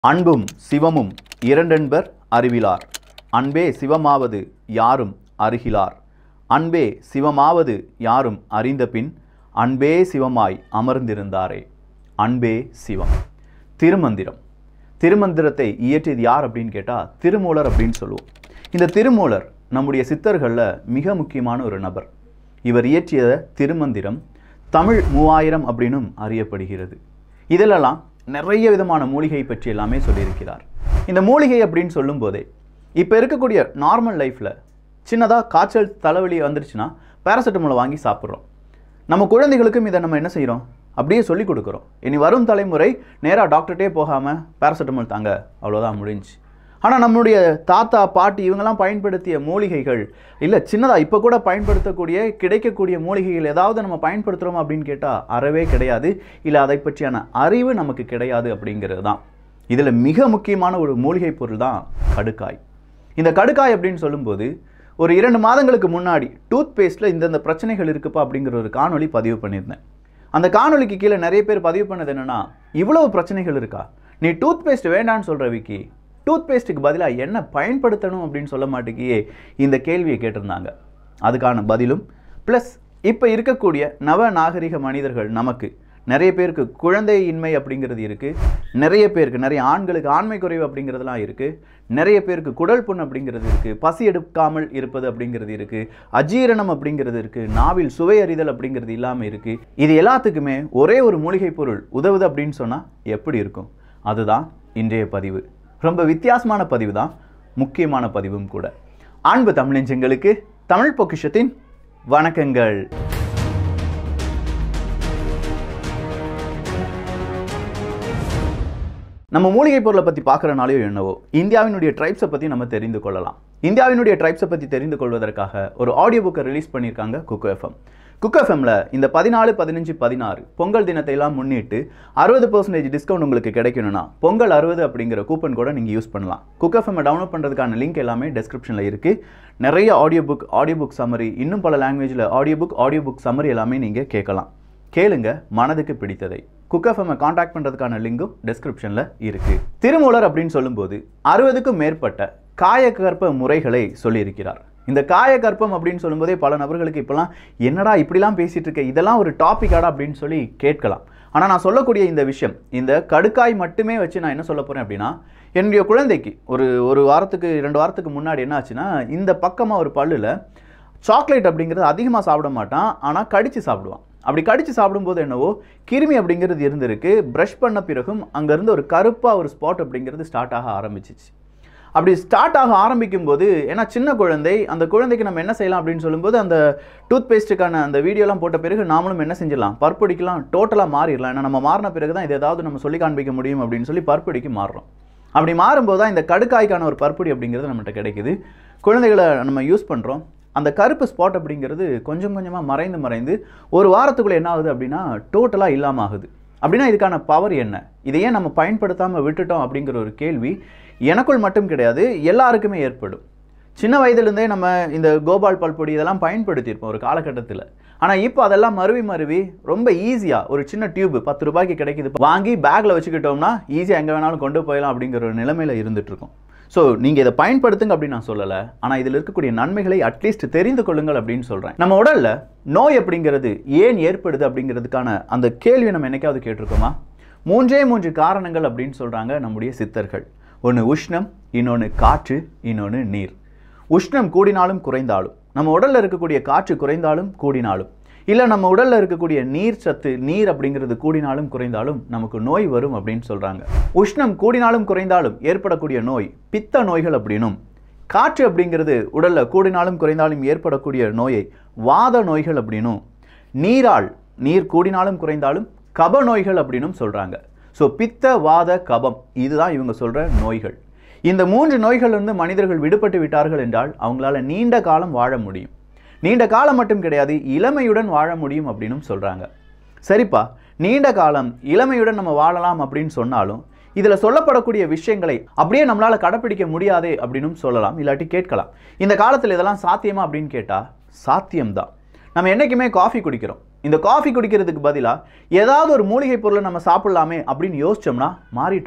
அன்பும் சிவமும் இரண்டென்பர் அறிவிலார் அன்பே சிவமாவது யாரும் அருகிலார் அன்பே சிவமாவது யாரும் அறிந்தபின் அன்பே சிவமாய் அமர்ந்திருந்தாரே அன்பே சிவம் திருமந்திரம் திருமந்திரத்தை இயற்றியது யார் அப்படின்னு கேட்டால் திருமூலர் அப்படின்னு சொல்லுவோம் இந்த திருமூலர் நம்முடைய சித்தர்களில் மிக முக்கியமான ஒரு நபர் இவர் இயற்றிய திருமந்திரம் தமிழ் மூவாயிரம் அப்படின்னும் அறியப்படுகிறது இதிலெல்லாம் நிறைய விதமான மூலிகை பற்றி எல்லாமே சொல்லியிருக்கிறார் இந்த மூலிகை அப்படின்னு சொல்லும்போதே இப்போ இருக்கக்கூடிய நார்மல் லைஃப்பில் சின்னதாக காய்ச்சல் தலைவலி வந்துருச்சுன்னா பேராசிட்டமாலை வாங்கி சாப்பிட்றோம் நம்ம குழந்தைகளுக்கும் இதை நம்ம என்ன செய்கிறோம் அப்படியே சொல்லி கொடுக்குறோம் இனி வரும் தலைமுறை நேராக டாக்டர்கிட்டே போகாமல் பேராசிட்டமால் தாங்க அவ்வளோதான் முடிஞ்சு ஆனால் நம்மளுடைய தாத்தா பாட்டி இவங்கெல்லாம் பயன்படுத்திய மூலிகைகள் இல்லை சின்னதாக இப்போ கூட பயன்படுத்தக்கூடிய கிடைக்கக்கூடிய மூலிகைகள் ஏதாவது நம்ம பயன்படுத்துகிறோம் அப்படின்னு கேட்டால் அறவே கிடையாது இல்லை அதை பற்றியான அறிவு நமக்கு கிடையாது அப்படிங்கிறது தான் இதில் மிக முக்கியமான ஒரு மூலிகை பொருள் தான் கடுக்காய் இந்த கடுக்காய் அப்படின்னு சொல்லும்போது ஒரு இரண்டு மாதங்களுக்கு முன்னாடி டூத் பேஸ்ட்டில் இந்தந்த பிரச்சனைகள் இருக்குப்பா அப்படிங்கிற ஒரு காணொளி பதிவு பண்ணியிருந்தேன் அந்த காணொளிக்கு கீழே நிறைய பேர் பதிவு பண்ணது என்னென்னா இவ்வளவு பிரச்சனைகள் இருக்கா நீ டூத் பேஸ்ட் வேண்டான்னு சொல்கிற விக்கி டூத் பேஸ்ட்டுக்கு பதிலாக என்ன பயன்படுத்தணும் அப்படின்னு சொல்ல மாட்டேங்கியே இந்த கேள்வியை கேட்டிருந்தாங்க அதுக்கான பதிலும் ப்ளஸ் இப்போ இருக்கக்கூடிய நவ நாகரிக மனிதர்கள் நமக்கு நிறைய பேருக்கு குழந்தையின்மை அப்படிங்கிறது இருக்குது நிறைய பேருக்கு நிறைய ஆண்களுக்கு ஆண்மை குறைவு அப்படிங்கிறதுலாம் இருக்குது நிறைய பேருக்கு குடல் புண் அப்படிங்கிறது இருக்குது பசி எடுக்காமல் இருப்பது அப்படிங்கிறது இருக்குது அஜீரணம் அப்படிங்கிறது இருக்குது நாவில் சுவை அறிதல் அப்படிங்கிறது இல்லாமல் இருக்குது இது எல்லாத்துக்குமே ஒரே ஒரு மூலிகை பொருள் உதவுது அப்படின்னு சொன்னால் எப்படி இருக்கும் அதுதான் இன்றைய பதிவு ரொம்ப வித்தியாசமான பதிவு தான் முக்கியமான பதிவும் கூட அன்பு தமிழஞ்சங்களுக்கு தமிழ் பொக்கிஷத்தின் வணக்கங்கள் நம்ம மூலிகை பொருளை பற்றி பார்க்குறனாலையோ என்னவோ இந்தியாவினுடைய ட்ரைப்ஸை பற்றி நம்ம தெரிந்து கொள்ளலாம் இந்தியாவினுடைய ட்ரைப்ஸை பற்றி தெரிந்து கொள்வதற்காக ஒரு ஆடியோ புக்கை ரிலீஸ் பண்ணியிருக்காங்க குக்கு எஃப்எம் குக் எஃப்எம்ல இந்த பதினாலு பதினஞ்சு பதினாறு பொங்கல் தினத்தை எல்லாம் முன்னிட்டு அறுபது பர்சன்டேஜ் டிஸ்கவுண்ட் உங்களுக்கு கிடைக்கணும்னா பொங்கல் அறுபது அப்படிங்கிற கூப்பன் கூட நீங்கள் யூஸ் பண்ணலாம் குக் எஃப்எம் டவுன்லோட் பண்ணுறதுக்கான லிங்க் எல்லாமே டெஸ்கிரிப்ஷனில் இருக்குது நிறைய audio book audio book summary இன்னும் பல லாங்குவேஜில் audio book audio book summary எல்லாமே நீங்கள் கேட்கலாம் கேளுங்க மனதுக்கு பிடித்ததை குக் எஃப்எம்மை காண்டாக்ட் பண்ணுறதுக்கான லிங்கும் டெஸ்கிரிப்ஷனில் இருக்குது திருமூலர் அப்படின்னு சொல்லும்போது அறுபதுக்கும் மேற்பட்ட காயக்கற்ப முறைகளை சொல்லியிருக்கிறார் இந்த காயக்கற்பம் அப்படின்னு சொல்லும்போதே பல நபர்களுக்கு இப்போலாம் என்னடா இப்படிலாம் பேசிகிட்டு இருக்க இதெல்லாம் ஒரு டாப்பிக்காடா அப்படின்னு சொல்லி கேட்கலாம் ஆனால் நான் சொல்லக்கூடிய இந்த விஷயம் இந்த கடுக்காய் மட்டுமே வச்சு நான் என்ன சொல்ல போகிறேன் அப்படின்னா என்னுடைய குழந்தைக்கு ஒரு ஒரு வாரத்துக்கு ரெண்டு வாரத்துக்கு முன்னாடி என்ன ஆச்சுன்னா இந்த பக்கமாக ஒரு பல்லில் சாக்லேட் அப்படிங்கிறது அதிகமாக சாப்பிட மாட்டான் ஆனால் கடித்து சாப்பிடுவான் அப்படி கடித்து சாப்பிடும்போது என்னவோ கிருமி அப்படிங்கிறது இருந்திருக்கு ப்ரஷ் பண்ண பிறகும் அங்கேருந்து ஒரு கருப்பாக ஒரு ஸ்பாட் அப்படிங்கிறது ஸ்டார்ட் ஆக ஆரம்பிச்சிச்சு அப்படி ஸ்டார்ட் ஆக ஆரம்பிக்கும் போது ஏன்னா சின்ன குழந்தை அந்த குழந்தைக்கு நம்ம என்ன செய்யலாம் அப்படின்னு சொல்லும்போது அந்த டூத் பேஸ்ட்டுக்கான அந்த வீடியோலாம் போட்ட பிறகு நாமளும் என்ன செஞ்சிடலாம் பற்படிக்கலாம் டோட்டலாக மாறிடலாம் ஏன்னா நம்ம மாறின பிறகு தான் இது ஏதாவது நம்ம சொல்லி காண்பிக்க முடியும் அப்படின்னு சொல்லி பற்படிக்கு மாறுறோம் அப்படி மாறும்போது தான் இந்த கடுக்காய்க்கான ஒரு பற்பொடி அப்படிங்கிறது நம்மகிட்ட கிடைக்குது குழந்தைகளை நம்ம யூஸ் பண்ணுறோம் அந்த கருப்பு ஸ்பாட் அப்படிங்கிறது கொஞ்சம் கொஞ்சமாக மறைந்து மறைந்து ஒரு வாரத்துக்குள்ளே என்ன ஆகுது அப்படின்னா டோட்டலாக இல்லாமல் ஆகுது அப்படின்னா இதுக்கான பவர் என்ன இதை ஏன் நம்ம பயன்படுத்தாமல் விட்டுட்டோம் அப்படிங்கிற ஒரு கேள்வி எனக்குள் மட்டும் கிடையாது எல்லாருக்குமே ஏற்படும் சின்ன வயதுலேருந்தே நம்ம இந்த கோபால் பல்பொடி இதெல்லாம் பயன்படுத்தியிருப்போம் ஒரு காலகட்டத்தில் ஆனால் இப்போ அதெல்லாம் மருவி மருவி ரொம்ப ஈஸியாக ஒரு சின்ன டியூப் பத்து ரூபாய்க்கு கிடைக்குது வாங்கி பேக்கில் வச்சுக்கிட்டோம்னா ஈஸியாக எங்கே வேணாலும் கொண்டு போயிடலாம் அப்படிங்கிற ஒரு நிலைமையில் இருந்துகிட்ருக்கோம் ஸோ நீங்கள் இதை பயன்படுத்துங்க அப்படின்னு நான் சொல்லலை ஆனால் இதில் இருக்கக்கூடிய நன்மைகளை அட்லீஸ்ட் தெரிந்து கொள்ளுங்கள் அப்படின்னு சொல்கிறேன் நம்ம உடலில் நோய் அப்படிங்கிறது ஏன் ஏற்படுது அப்படிங்கிறதுக்கான அந்த கேள்வி நம்ம என்னைக்காவது கேட்டிருக்கோமா மூன்றே மூன்று காரணங்கள் அப்படின்னு சொல்கிறாங்க நம்முடைய சித்தர்கள் ஒன்று உஷ்ணம் இன்னொன்று காற்று இன்னொன்று நீர் உஷ்ணம் கூடினாலும் குறைந்தாலும் நம்ம உடலில் இருக்கக்கூடிய காற்று குறைந்தாலும் கூடினாலும் இல்லை நம்ம உடலில் இருக்கக்கூடிய நீர் சத்து நீர் அப்படிங்கிறது கூடினாலும் குறைந்தாலும் நமக்கு நோய் வரும் அப்படின்னு சொல்கிறாங்க உஷ்ணம் கூடினாலும் குறைந்தாலும் ஏற்படக்கூடிய நோய் பித்த நோய்கள் அப்படின்னும் காற்று அப்படிங்கிறது உடலில் கூடினாலும் குறைந்தாலும் ஏற்படக்கூடிய நோயை வாத நோய்கள் அப்படின்னும் நீரால் நீர் கூடினாலும் குறைந்தாலும் கப நோய்கள் அப்படின்னும் சொல்கிறாங்க ஸோ பித்த வாத கபம் இதுதான் இவங்க சொல்கிற நோய்கள் இந்த மூன்று நோய்களிலிருந்து மனிதர்கள் விடுபட்டு விட்டார்கள் என்றால் அவங்களால நீண்ட காலம் வாழ முடியும் நீண்ட காலம் மட்டும் கிடையாது இளமையுடன் வாழ முடியும் அப்படின்னும் சொல்கிறாங்க சரிப்பா நீண்ட காலம் இளமையுடன் நம்ம வாழலாம் அப்படின்னு சொன்னாலும் இதில் சொல்லப்படக்கூடிய விஷயங்களை அப்படியே நம்மளால் கடைப்பிடிக்க முடியாதே அப்படின்னும் சொல்லலாம் இல்லாட்டி கேட்கலாம் இந்த காலத்தில் இதெல்லாம் சாத்தியமா அப்படின்னு கேட்டால் சாத்தியம்தான் நம்ம என்றைக்குமே காஃபி குடிக்கிறோம் இந்த காஃபி குடிக்கிறதுக்கு பதிலாக ஏதாவது ஒரு மூலிகை பொருளை நம்ம சாப்பிட்லாமே அப்படின்னு யோசிச்சோம்னா மாறிட்டோம்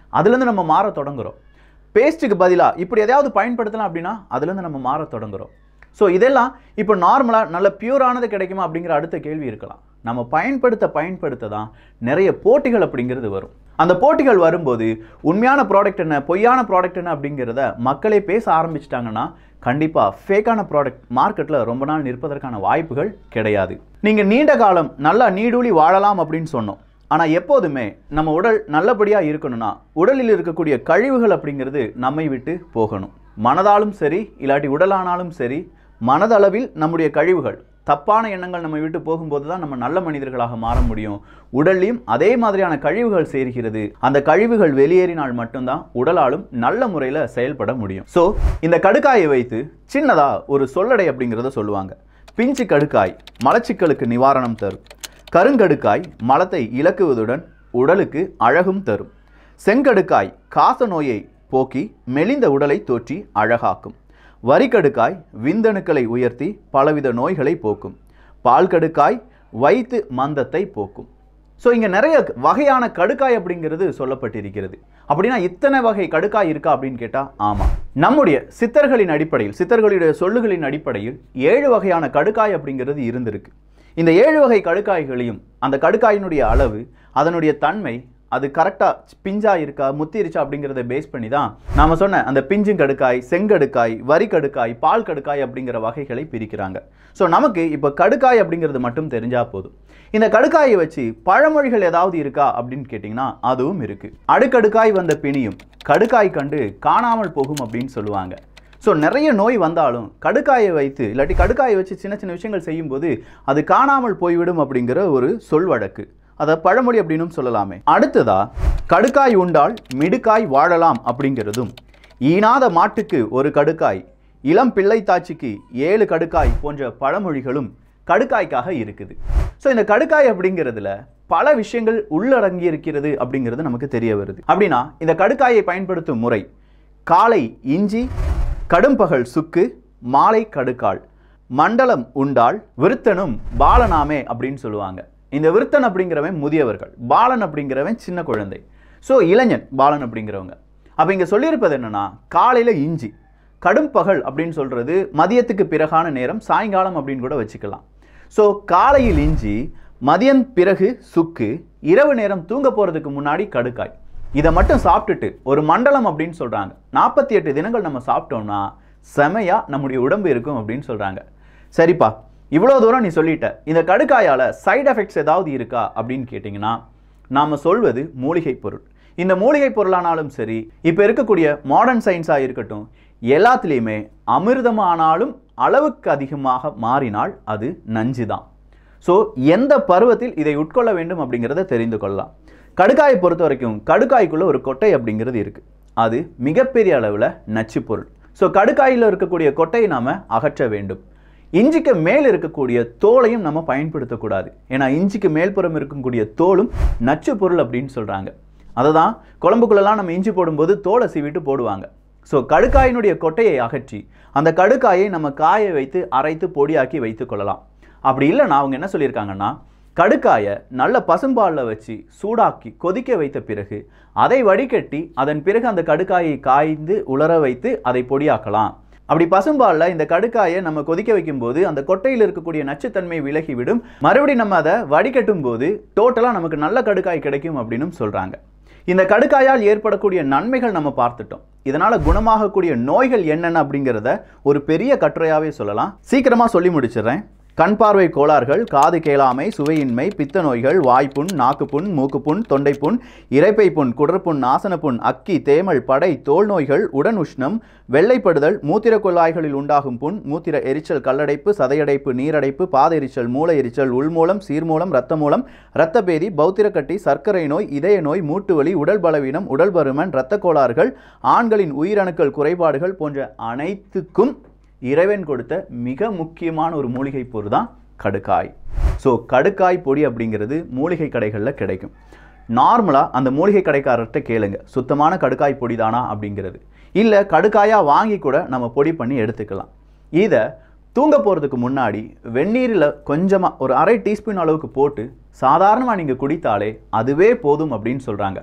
அதுலேருந்து நம்ம மாற தொடங்குறோம் பேஸ்ட்டுக்கு பதிலாக இப்படி எதையாவது பயன்படுத்தலாம் அப்படின்னா அதுலேருந்து நம்ம மாற தொடங்குறோம் ஸோ இதெல்லாம் இப்போ நார்மலாக நல்ல பியூரானது கிடைக்குமா அப்படிங்கிற அடுத்த கேள்வி இருக்கலாம் நம்ம பயன்படுத்த பயன்படுத்த தான் நிறைய போட்டிகள் அப்படிங்கிறது வரும் அந்த போட்டிகள் வரும்போது உண்மையான ப்ராடக்ட் என்ன பொய்யான ப்ராடக்ட் என்ன அப்படிங்கிறத மக்களே பேச ஆரம்பிச்சிட்டாங்கன்னா கண்டிப்பாக ஃபேக்கான ப்ராடக்ட் மார்க்கெட்டில் ரொம்ப நாள் நிற்பதற்கான வாய்ப்புகள் கிடையாது நீங்கள் நீண்ட காலம் நல்லா நீடூழி வாழலாம் அப்படின்னு சொன்னோம் ஆனால் எப்போதுமே நம்ம உடல் நல்லபடியாக இருக்கணும்னா உடலில் இருக்கக்கூடிய கழிவுகள் அப்படிங்கிறது நம்மை விட்டு போகணும் மனதாலும் சரி இல்லாட்டி உடலானாலும் சரி மனதளவில் நம்முடைய கழிவுகள் தப்பான எண்ணங்கள் நம்ம விட்டு போகும்போது தான் நம்ம நல்ல மனிதர்களாக மாற முடியும் உடல்லையும் அதே மாதிரியான கழிவுகள் சேர்கிறது அந்த கழிவுகள் வெளியேறினால் மட்டும்தான் உடலாலும் நல்ல முறையில் செயல்பட முடியும் ஸோ இந்த கடுக்காயை வைத்து சின்னதா ஒரு சொல்லடை அப்படிங்கிறத சொல்லுவாங்க பிஞ்சு கடுக்காய் மலச்சிக்கலுக்கு நிவாரணம் தரும் கருங்கடுக்காய் மலத்தை இலக்குவதுடன் உடலுக்கு அழகும் தரும் செங்கடுக்காய் காச நோயை போக்கி மெலிந்த உடலை தோற்றி அழகாக்கும் வரிக்கடுக்காய் விந்தணுக்களை உயர்த்தி பலவித நோய்களை போக்கும் பால் கடுக்காய் வயிற்று மந்தத்தை போக்கும் ஸோ இங்கே நிறைய வகையான கடுக்காய் அப்படிங்கிறது சொல்லப்பட்டிருக்கிறது அப்படின்னா இத்தனை வகை கடுக்காய் இருக்கா அப்படின்னு கேட்டால் ஆமாம் நம்முடைய சித்தர்களின் அடிப்படையில் சித்தர்களுடைய சொல்லுகளின் அடிப்படையில் ஏழு வகையான கடுக்காய் அப்படிங்கிறது இருந்திருக்கு இந்த ஏழு வகை கடுக்காய்களையும் அந்த கடுக்காயினுடைய அளவு அதனுடைய தன்மை அது கரெக்டாக பிஞ்சா இருக்கா முத்திருச்சா அப்படிங்கிறத பேஸ் பண்ணி தான் நாம சொன்ன அந்த பிஞ்சுங்கடுக்காய் செங்கடுக்காய் வரி கடுக்காய் பால் கடுக்காய் அப்படிங்கிற வகைகளை பிரிக்கிறாங்க ஸோ நமக்கு இப்போ கடுக்காய் அப்படிங்கிறது மட்டும் தெரிஞ்சா போதும் இந்த கடுக்காயை வச்சு பழமொழிகள் ஏதாவது இருக்கா அப்படின்னு கேட்டிங்கன்னா அதுவும் இருக்கு அடுக்கடுக்காய் வந்த பிணியும் கடுக்காய் கண்டு காணாமல் போகும் அப்படின்னு சொல்லுவாங்க ஸோ நிறைய நோய் வந்தாலும் கடுக்காயை வைத்து இல்லாட்டி கடுக்காயை வச்சு சின்ன சின்ன விஷயங்கள் செய்யும்போது அது காணாமல் போய்விடும் அப்படிங்கிற ஒரு சொல் வழக்கு அதை பழமொழி அப்படின்னும் சொல்லலாமே அடுத்ததா கடுக்காய் உண்டால் மிடுக்காய் வாழலாம் அப்படிங்கிறதும் ஈனாத மாட்டுக்கு ஒரு கடுக்காய் இளம் பிள்ளை தாச்சிக்கு ஏழு கடுக்காய் போன்ற பழமொழிகளும் கடுக்காய்க்காக இருக்குது ஸோ இந்த கடுக்காய் அப்படிங்கிறதுல பல விஷயங்கள் உள்ளடங்கி இருக்கிறது அப்படிங்கிறது நமக்கு தெரிய வருது அப்படின்னா இந்த கடுக்காயை பயன்படுத்தும் முறை காலை இஞ்சி கடும்பகல் சுக்கு மாலை கடுக்காள் மண்டலம் உண்டால் விருத்தனும் பாலனாமே அப்படின்னு சொல்லுவாங்க இந்த விருத்தன் அப்படிங்கிறவன் முதியவர்கள் பாலன் அப்படிங்கிறவன் சின்ன குழந்தை ஸோ இளைஞன் பாலன் அப்படிங்கிறவங்க அப்போ இங்கே சொல்லியிருப்பது என்னன்னா காலையில் இஞ்சி கடும் பகல் அப்படின்னு சொல்கிறது மதியத்துக்கு பிறகான நேரம் சாயங்காலம் அப்படின்னு கூட வச்சுக்கலாம் ஸோ காலையில் இஞ்சி மதியம் பிறகு சுக்கு இரவு நேரம் தூங்க போகிறதுக்கு முன்னாடி கடுக்காய் இதை மட்டும் சாப்பிட்டுட்டு ஒரு மண்டலம் அப்படின்னு சொல்கிறாங்க நாற்பத்தி எட்டு தினங்கள் நம்ம சாப்பிட்டோம்னா செமையா நம்முடைய உடம்பு இருக்கும் அப்படின்னு சொல்கிறாங்க சரிப்பா இவ்வளோ தூரம் நீ சொல்லிட்ட இந்த கடுக்காயால் சைடு எஃபெக்ட்ஸ் ஏதாவது இருக்கா அப்படின்னு கேட்டிங்கன்னா நாம் சொல்வது மூலிகை பொருள் இந்த மூலிகை பொருளானாலும் சரி இப்போ இருக்கக்கூடிய மாடர்ன் சயின்ஸாக இருக்கட்டும் எல்லாத்துலேயுமே அமிர்தமானாலும் அளவுக்கு அதிகமாக மாறினால் அது நஞ்சு தான் ஸோ எந்த பருவத்தில் இதை உட்கொள்ள வேண்டும் அப்படிங்கிறத தெரிந்து கொள்ளலாம் கடுக்காயை பொறுத்த வரைக்கும் கடுக்காய்க்குள்ள ஒரு கொட்டை அப்படிங்கிறது இருக்கு அது மிகப்பெரிய அளவில் நச்சு பொருள் ஸோ கடுக்காயில் இருக்கக்கூடிய கொட்டையை நாம அகற்ற வேண்டும் இஞ்சிக்கு மேல் இருக்கக்கூடிய தோலையும் நம்ம பயன்படுத்தக்கூடாது ஏன்னா இஞ்சிக்கு மேல்புறம் இருக்கக்கூடிய தோலும் நச்சு பொருள் அப்படின்னு சொல்றாங்க அதை தான் குழம்புக்குள்ளெல்லாம் நம்ம இஞ்சி போடும்போது தோலை சீவிட்டு போடுவாங்க ஸோ கடுக்காயினுடைய கொட்டையை அகற்றி அந்த கடுக்காயை நம்ம காய வைத்து அரைத்து பொடியாக்கி வைத்துக் கொள்ளலாம் அப்படி இல்லைன்னா அவங்க என்ன சொல்லியிருக்காங்கன்னா கடுக்காயை நல்ல பசும்பாலில் வச்சு சூடாக்கி கொதிக்க வைத்த பிறகு அதை வடிகட்டி அதன் பிறகு அந்த கடுக்காயை காய்ந்து உலர வைத்து அதை பொடியாக்கலாம் அப்படி பசும்பாலில் இந்த கடுக்காயை நம்ம கொதிக்க வைக்கும்போது அந்த கொட்டையில் இருக்கக்கூடிய நச்சுத்தன்மை விலகிவிடும் மறுபடியும் நம்ம அதை வடிகட்டும் போது டோட்டலாக நமக்கு நல்ல கடுக்காய் கிடைக்கும் அப்படின்னு சொல்கிறாங்க இந்த கடுக்காயால் ஏற்படக்கூடிய நன்மைகள் நம்ம பார்த்துட்டோம் இதனால குணமாகக்கூடிய நோய்கள் என்னென்ன அப்படிங்கிறத ஒரு பெரிய கட்டுரையாவே சொல்லலாம் சீக்கிரமா சொல்லி முடிச்சிடுறேன் கண் பார்வை கோளாறுகள் காது கேளாமை சுவையின்மை பித்த நோய்கள் வாய்ப்புண் நாக்குப்புண் மூக்குப்புண் தொண்டைப்புண் இரைப்பை புண் குடற்புண் நாசனப்புண் அக்கி தேமல் படை தோல் நோய்கள் உடன் உஷ்ணம் வெள்ளைப்படுதல் மூத்திர குழாய்களில் உண்டாகும் புண் மூத்திர எரிச்சல் கல்லடைப்பு சதையடைப்பு நீரடைப்பு பாத எரிச்சல் மூளை எரிச்சல் உள்மூலம் சீர்மூலம் இரத்த மூலம் இரத்தபேதி பௌத்திரக்கட்டி சர்க்கரை நோய் இதய நோய் மூட்டுவலி உடல் பலவீனம் உடல் பருமன் இரத்த கோளாறுகள் ஆண்களின் உயிரணுக்கள் குறைபாடுகள் போன்ற அனைத்துக்கும் இறைவன் கொடுத்த மிக முக்கியமான ஒரு மூலிகை பொருள் தான் கடுக்காய் ஸோ கடுக்காய் பொடி அப்படிங்கிறது மூலிகை கடைகளில் கிடைக்கும் நார்மலாக அந்த மூலிகை கடைக்காரர்கிட்ட கேளுங்க சுத்தமான கடுக்காய் பொடி தானா அப்படிங்கிறது இல்லை கடுக்காயாக வாங்கி கூட நம்ம பொடி பண்ணி எடுத்துக்கலாம் இதை தூங்க போகிறதுக்கு முன்னாடி வெந்நீரில் கொஞ்சமாக ஒரு அரை டீஸ்பூன் அளவுக்கு போட்டு சாதாரணமாக நீங்கள் குடித்தாலே அதுவே போதும் அப்படின்னு சொல்கிறாங்க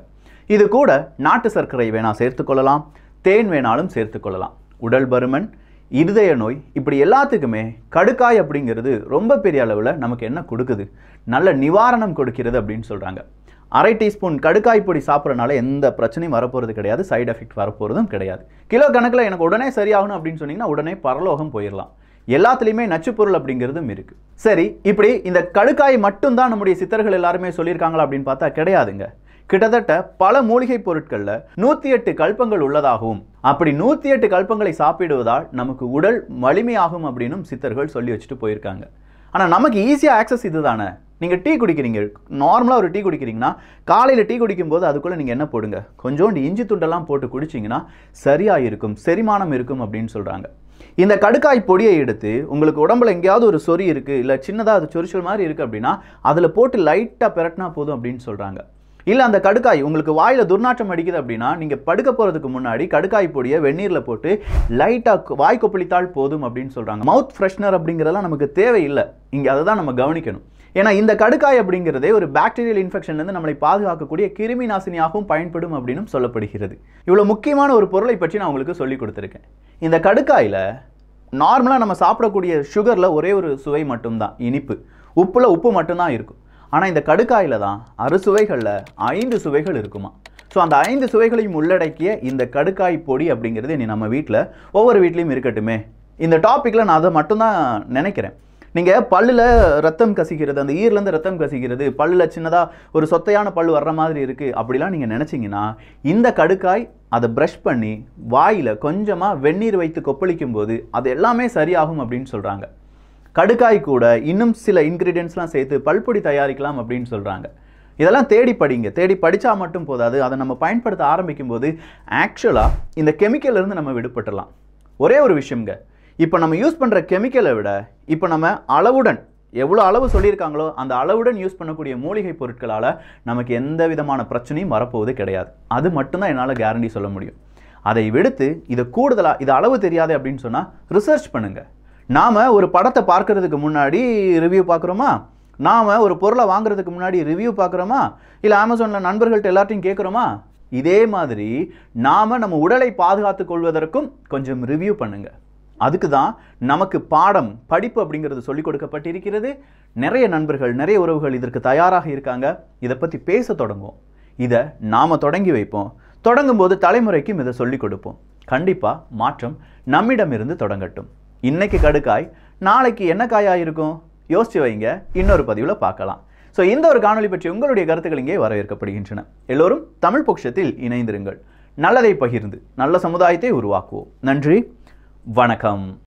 இது கூட நாட்டு சர்க்கரை வேணா சேர்த்துக்கொள்ளலாம் தேன் வேணாலும் சேர்த்துக்கொள்ளலாம் உடல் பருமன் இருதய நோய் இப்படி எல்லாத்துக்குமே கடுக்காய் அப்படிங்கிறது ரொம்ப பெரிய அளவில் நமக்கு என்ன கொடுக்குது நல்ல நிவாரணம் கொடுக்கிறது அப்படின்னு சொல்கிறாங்க அரை டீஸ்பூன் கடுக்காய் பொடி சாப்பிட்றனால எந்த பிரச்சனையும் வரப்போகிறது கிடையாது சைடு எஃபெக்ட் வரப்போகிறதும் கிடையாது கிலோ கணக்கில் எனக்கு உடனே சரியாகணும் அப்படின்னு சொன்னீங்கன்னா உடனே பரலோகம் போயிடலாம் எல்லாத்துலேயுமே நச்சுப்பொருள் அப்படிங்கிறதும் இருக்கு சரி இப்படி இந்த கடுக்காய் மட்டும்தான் நம்முடைய சித்தர்கள் எல்லாருமே சொல்லியிருக்காங்களா அப்படின்னு பார்த்தா கிடையாதுங்க கிட்டத்தட்ட பல மூலிகை பொருட்களில் நூற்றி எட்டு கல்பங்கள் உள்ளதாகவும் அப்படி நூற்றி எட்டு கல்பங்களை சாப்பிடுவதால் நமக்கு உடல் வலிமையாகும் அப்படின்னும் சித்தர்கள் சொல்லி வச்சுட்டு போயிருக்காங்க ஆனால் நமக்கு ஈஸியாக ஆக்சஸ் இதுதானே நீங்கள் டீ குடிக்கிறீங்க நார்மலாக ஒரு டீ குடிக்கிறீங்கன்னா காலையில் டீ குடிக்கும்போது அதுக்குள்ளே நீங்கள் என்ன போடுங்க கொஞ்சோண்டு இஞ்சி துண்டெல்லாம் போட்டு குடிச்சிங்கன்னா சரியாக இருக்கும் செரிமானம் இருக்கும் அப்படின்னு சொல்கிறாங்க இந்த கடுக்காய் பொடியை எடுத்து உங்களுக்கு உடம்புல எங்கேயாவது ஒரு சொறி இருக்குது இல்லை சின்னதாக அது சொரிச்சல் மாதிரி இருக்குது அப்படின்னா அதில் போட்டு லைட்டாக பெரட்டினா போதும் அப்படின்னு சொல்கிறாங்க இல்லை அந்த கடுக்காய் உங்களுக்கு வாயில் துர்நாற்றம் அடிக்குது அப்படின்னா நீங்கள் படுக்க போகிறதுக்கு முன்னாடி கடுக்காய் பொடியை வெந்நீரில் போட்டு லைட்டாக வாய் கொப்பளித்தால் போதும் அப்படின்னு சொல்கிறாங்க மவுத் ஃப்ரெஷ்னர் அப்படிங்கிறதெல்லாம் நமக்கு தேவையில்லை இங்கே அதை தான் நம்ம கவனிக்கணும் ஏன்னா இந்த கடுக்காய் அப்படிங்கிறதே ஒரு பாக்டீரியல் இன்ஃபெக்ஷன்லேருந்து நம்மளை பாதுகாக்கக்கூடிய கிருமி நாசினியாகவும் பயன்படும் அப்படின்னும் சொல்லப்படுகிறது இவ்வளோ முக்கியமான ஒரு பொருளை பற்றி நான் உங்களுக்கு சொல்லி கொடுத்துருக்கேன் இந்த கடுக்காயில் நார்மலாக நம்ம சாப்பிடக்கூடிய சுகரில் ஒரே ஒரு சுவை மட்டும்தான் இனிப்பு உப்பில் உப்பு மட்டும்தான் இருக்கும் ஆனால் இந்த கடுக்காயில் தான் அறுசுவைகளில் ஐந்து சுவைகள் இருக்குமா ஸோ அந்த ஐந்து சுவைகளையும் உள்ளடக்கிய இந்த கடுக்காய் பொடி அப்படிங்கிறது இனி நம்ம வீட்டில் ஒவ்வொரு வீட்லேயும் இருக்கட்டுமே இந்த டாப்பிக்கில் நான் அதை மட்டும்தான் நினைக்கிறேன் நீங்கள் பல்லில் ரத்தம் கசிக்கிறது அந்த ஈர்லேருந்து ரத்தம் கசிக்கிறது பல்லில் சின்னதாக ஒரு சொத்தையான பல் வர்ற மாதிரி இருக்குது அப்படிலாம் நீங்கள் நினச்சிங்கன்னா இந்த கடுக்காய் அதை ப்ரஷ் பண்ணி வாயில் கொஞ்சமாக வெந்நீர் வைத்து கொப்பளிக்கும் போது அது எல்லாமே சரியாகும் அப்படின்னு சொல்கிறாங்க கடுக்காய் கூட இன்னும் சில இன்க்ரீடியன்ஸ்லாம் சேர்த்து பல்பொடி தயாரிக்கலாம் அப்படின்னு சொல்கிறாங்க இதெல்லாம் தேடி படிங்க தேடி படித்தா மட்டும் போதாது அதை நம்ம பயன்படுத்த ஆரம்பிக்கும் போது ஆக்சுவலாக இந்த chemical இருந்து நம்ம விடுபட்டுடலாம் ஒரே ஒரு விஷயம்ங்க இப்போ நம்ம யூஸ் பண்ணுற கெமிக்கலை விட இப்போ நம்ம அளவுடன் எவ்வளோ அளவு சொல்லியிருக்காங்களோ அந்த அளவுடன் யூஸ் பண்ணக்கூடிய மூலிகை பொருட்களால் நமக்கு எந்த விதமான பிரச்சனையும் வரப்போவது கிடையாது அது மட்டும்தான் என்னால் கேரண்டி சொல்ல முடியும் அதை விடுத்து இதை கூடுதலாக இது அளவு தெரியாது அப்படின்னு சொன்னால் ரிசர்ச் பண்ணுங்கள் நாம் ஒரு படத்தை பார்க்கறதுக்கு முன்னாடி ரிவ்யூ பார்க்குறோமா நாம் ஒரு பொருளை வாங்குறதுக்கு முன்னாடி ரிவ்யூ பார்க்குறோமா இல்லை அமேசானில் நண்பர்கள்ட்ட எல்லாத்தையும் கேட்குறோமா இதே மாதிரி நாம் நம்ம உடலை பாதுகாத்துக் கொள்வதற்கும் கொஞ்சம் ரிவ்யூ பண்ணுங்க அதுக்கு தான் நமக்கு பாடம் படிப்பு அப்படிங்கிறது சொல்லிக் கொடுக்கப்பட்டிருக்கிறது நிறைய நண்பர்கள் நிறைய உறவுகள் இதற்கு தயாராக இருக்காங்க இதை பற்றி பேச தொடங்குவோம் இதை நாம் தொடங்கி வைப்போம் தொடங்கும் போது தலைமுறைக்கும் இதை சொல்லிக் கொடுப்போம் கண்டிப்பாக மாற்றம் நம்மிடமிருந்து தொடங்கட்டும் இன்னைக்கு கடுக்காய் நாளைக்கு என்ன காயாக இருக்கும் யோசிச்சு வைங்க இன்னொரு பதிவில் பார்க்கலாம் ஸோ இந்த ஒரு காணொளி பற்றி உங்களுடைய கருத்துக்கள் இங்கே வரவேற்கப்படுகின்றன எல்லோரும் தமிழ் பொக்ஷத்தில் இணைந்திருங்கள் நல்லதை பகிர்ந்து நல்ல சமுதாயத்தை உருவாக்குவோம் நன்றி வணக்கம்